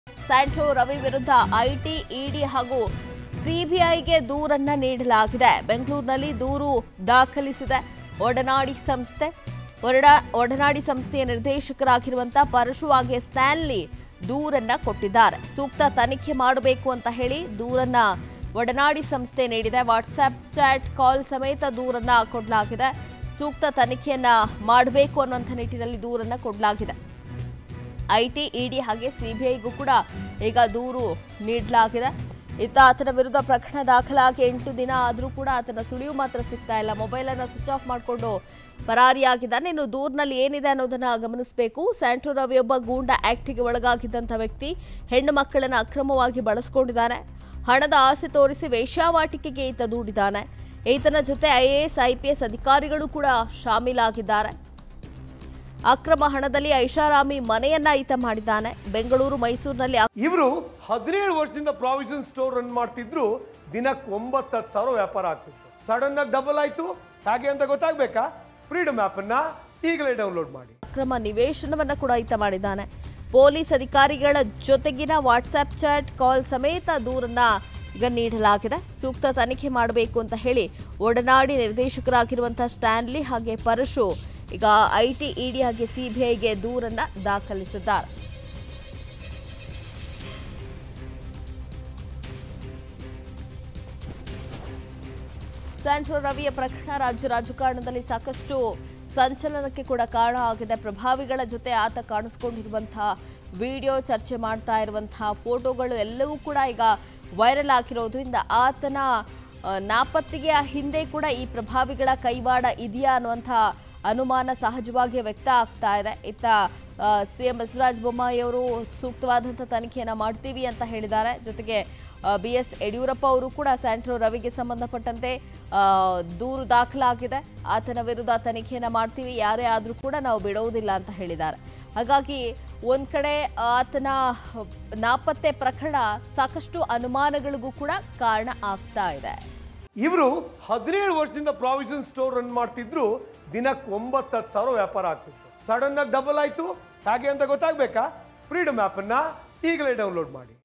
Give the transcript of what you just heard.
Santro Ravi ವಿರುದ್ಧ IT ED ಹಾಗೂ ಸಿಬಿಐಗೆ ದೂರನ್ನ ನೀಡಲಾಗಿದೆ ಬೆಂಗಳೂರಿನಲ್ಲಿ ದೂರು ದಾಖಲಿಸಿದೆ ಒಡನಾಡಿ ಸಂಸ್ಥೆ ಒರಡ ಒಡನಾಡಿ ಸಂಸ್ಥೆಯ ನಿರ್ದೇಶಕರಾಗಿರುವಂತಹ ಪರಶು ಹಾಗೆ ಸ್ಟ್ಯಾನ್ಲಿ ದೂರನ್ನ ಕೊಟ್ಟಿದ್ದಾರೆ ಸೂಕ್ತ ತನಿಖೆ ಮಾಡಬೇಕು ಅಂತ ಹೇಳಿ ದೂರನ್ನ ಒಡನಾಡಿ ಸಂಸ್ಥೆ ನೀಡಿದೆ ವಾಟ್ಸ್ಆಪ್ ಚಾಟ್ ಕಾಲ್ ಸಮೇತ ದೂರನ್ನ ಕೊಡಲಾಗಿದೆ ಸೂಕ್ತ ತನಿಖೆಯನ್ನ ಮಾಡಬೇಕು ಅನ್ನುವಂಥ ನಿಟ್ಟಿನಲ್ಲಿ ದೂರನ್ನ ಕೊಡಲಾಗಿದೆ ಐಟಿ ಇಡಿ ಹಾಗೆ ಸಿಬಿಐಗೂ ಕೂಡ ಈಗ ದೂರು ನೀಡಲಾಗಿದೆ ಇತ್ತ ಆತನ ವಿರುದ್ಧ ಪ್ರಕರಣ ದಾಖಲಾಗಿ ಎಂಟು ದಿನ ಆದರೂ ಕೂಡ ಆತನ ಸುಳಿವು ಮಾತ್ರ ಸಿಗ್ತಾ ಇಲ್ಲ ಮೊಬೈಲನ್ನು ಸ್ವಿಚ್ ಆಫ್ ಮಾಡಿಕೊಂಡು ಪರಾರಿಯಾಗಿದ್ದಾನೆ ಇನ್ನು ದೂರಿನಲ್ಲಿ ಏನಿದೆ ಅನ್ನೋದನ್ನ ಗಮನಿಸಬೇಕು ಸ್ಯಾಂಟ್ರೋ ರವಿ ಒಬ್ಬ ಗೂಂಡಾ ಆಕ್ಟಿಗೆ ಒಳಗಾಗಿದ್ದಂಥ ವ್ಯಕ್ತಿ ಹೆಣ್ಣು ಮಕ್ಕಳನ್ನು ಅಕ್ರಮವಾಗಿ ಬಳಸ್ಕೊಂಡಿದ್ದಾನೆ ಹಣದ ಆಸೆ ತೋರಿಸಿ ವೇಶ್ಯಾವಾಟಿಕೆಗೆ ಈತ ದೂಡಿದ್ದಾನೆ ಈತನ ಜೊತೆ ಐಎಎಸ್ ಐಪಿಎಸ್ ಅಧಿಕಾರಿಗಳು ಕೂಡ ಶಾಮೀಲಾಗಿದ್ದಾರೆ ಅಕ್ರಮ ಹಣದಲ್ಲಿ ಐಷಾರಾಮಿ ಮನೆಯನ್ನ ಈತ ಮಾಡಿದ್ದಾನೆ ಬೆಂಗಳೂರು ಮೈಸೂರಿನಲ್ಲಿ ಇವರು ಹದಿನೇಳು ವರ್ಷದಿಂದ ಪ್ರಾವಿಷನ್ ಸ್ಟೋರ್ ರನ್ ಮಾಡ್ತಿದ್ರು ದಿನಕ್ಕೆ ಒಂಬತ್ತು ಹತ್ತು ಸಾವಿರ ವ್ಯಾಪಾರ ಆಗ್ತಿತ್ತು ಸಡನ್ ಆಗಿ ಡಬಲ್ ಆಯ್ತು ಹಾಗೆ ಅಂತ ಗೊತ್ತಾಗ್ಬೇಕಾ ಫ್ರೀಡಮ್ ಆಪ್ ಅನ್ನ ಈಗಲೇ ಡೌನ್ಲೋಡ್ ಮಾಡಿ ಅಕ್ರಮ ನಿವೇಶನವನ್ನ ಕೂಡ ಈತ ಮಾಡಿದ್ದಾನೆ ಪೊಲೀಸ್ ಅಧಿಕಾರಿಗಳ ಜೊತೆಗಿನ ವಾಟ್ಸ್ಆಪ್ ಚಾಟ್ ಕಾಲ್ ಸಮೇತ ದೂರನ್ನ ಈಗ ನೀಡಲಾಗಿದೆ ಸೂಕ್ತ ತನಿಖೆ ಮಾಡಬೇಕು ಅಂತ ಹೇಳಿ ಒಡನಾಡಿ ನಿರ್ದೇಶಕರಾಗಿರುವಂತಹ ಸ್ಟ್ಯಾನ್ಲಿ ಹಾಗೆ ಪರಶು ಈಗ ಐಟಿ ಇಡಿ ಹಾಗೆ ಸಿಬಿಐಗೆ ದೂರನ್ನ ದಾಖಲಿಸಿದ್ದಾರೆ ಸ್ಯಾಂಟ್ರೋ ರವಿಯ ಪ್ರಕರಣ ರಾಜ್ಯ ರಾಜಕಾರಣದಲ್ಲಿ ಸಾಕಷ್ಟು ಸಂಚಲನಕ್ಕೆ ಕೂಡ ಕಾರಣ ಆಗಿದೆ ಪ್ರಭಾವಿಗಳ ಜೊತೆ ಆತ ಕಾಣಿಸ್ಕೊಂಡಿರುವಂತಹ ವಿಡಿಯೋ ಚರ್ಚೆ ಮಾಡ್ತಾ ಇರುವಂತಹ ಫೋಟೋಗಳು ಎಲ್ಲವೂ ಕೂಡ ಈಗ ವೈರಲ್ ಆಗಿರೋದ್ರಿಂದ ಆತನ ಆ, ನಾಪತ್ತೆಗೆ ಹಿಂದೆ ಕೂಡ ಈ ಪ್ರಭಾವಿಗಳ ಕೈವಾಡ ಇದೆಯಾ ಅನ್ನುವಂಥ ಅನುಮಾನ ಸಹಜವಾಗಿ ವ್ಯಕ್ತ ಆಗ್ತಾ ಇದೆ ಇತ್ತ ಸಿಎಂ ಬಸವರಾಜ ಬೊಮ್ಮಾಯಿ ಅವರು ಸೂಕ್ತವಾದಂಥ ತನಿಖೆಯನ್ನು ಮಾಡ್ತೀವಿ ಅಂತ ಹೇಳಿದ್ದಾರೆ ಜೊತೆಗೆ ಬಿ ಎಸ್ ಯಡಿಯೂರಪ್ಪ ಅವರು ಕೂಡ ಸ್ಯಾಂಟ್ರೋ ರವಿಗೆ ಸಂಬಂಧಪಟ್ಟಂತೆ ಆ, ದೂರು ದಾಖಲಾಗಿದೆ ಆತನ ವಿರುದ್ಧ ತನಿಖೆಯನ್ನು ಮಾಡ್ತೀವಿ ಯಾರೇ ಆದರೂ ಕೂಡ ನಾವು ಬಿಡುವುದಿಲ್ಲ ಅಂತ ಹೇಳಿದ್ದಾರೆ ಹಾಗಾಗಿ ಒಂದ್ ಕಡೆ ಆತನ ನಾಪತ್ತೆ ಪ್ರಕರಣ ಸಾಕಷ್ಟು ಅನುಮಾನಗಳಿಗೂ ಕೂಡ ಕಾರಣ ಆಗ್ತಾ ಇದೆ ಇವರು ಹದಿನೇಳು ವರ್ಷದಿಂದ ಪ್ರಾವಿಷನ್ ಸ್ಟೋರ್ ರನ್ ಮಾಡ್ತಿದ್ರು ದಿನಕ್ಕೆ ಒಂಬತ್ತು ಹತ್ತು ಸಾವಿರ ವ್ಯಾಪಾರ ಆಗ್ತಿತ್ತು ಸಡನ್ ಆಗಿ ಡಬಲ್ ಆಯ್ತು ಹಾಗೆ ಅಂತ ಗೊತ್ತಾಗ್ಬೇಕಾ ಫ್ರೀಡಮ್ ಆಪ್ ಅನ್ನ ಈಗಲೇ ಡೌನ್ಲೋಡ್ ಮಾಡಿ